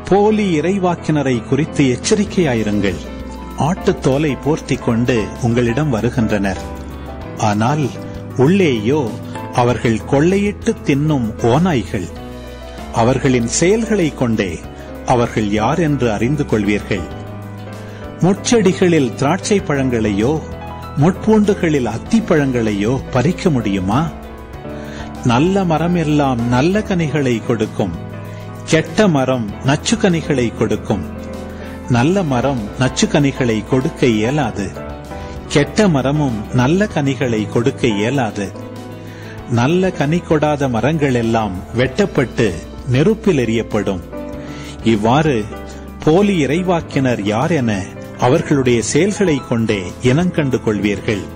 போலி இறைவாக்கினரை குறித்து எச்சரிக்கையாயிருங்கள் ஆட்டுத்தோலை போர்த்திக் கொண்டு உங்களிடம் வருகின்றனர் ஆனால் உள்ளேயோ அவர்கள் கொள்ளையிட்டு தின்னும் ஓநாய்கள் அவர்களின் செயல்களை கொண்டே அவர்கள் யார் என்று அறிந்து கொள்வீர்கள் முட்செடிகளில் திராட்சை பழங்களையோ முட்பூண்டுகளில் அத்திப்பழங்களையோ பறிக்க முடியுமா நல்ல மரம் எல்லாம் நல்ல கனிகளை கொடுக்கும் கெட்ட மரம் நச்சு கனிகளை கொடுக்கும் நல்ல மரம் நச்சு கனிகளை கொடுக்க இயலாது கெட்ட மரமும் நல்ல கனிகளை கொடுக்க இயலாது நல்ல கனி கொடாத மரங்கள் எல்லாம் வெட்டப்பட்டு நெருப்பில் எறியப்படும் இவ்வாறு போலி இறைவாக்கினர் யார் என அவர்களுடைய செயல்களைக் கொண்டே இனங்கண்டு கொள்வீர்கள்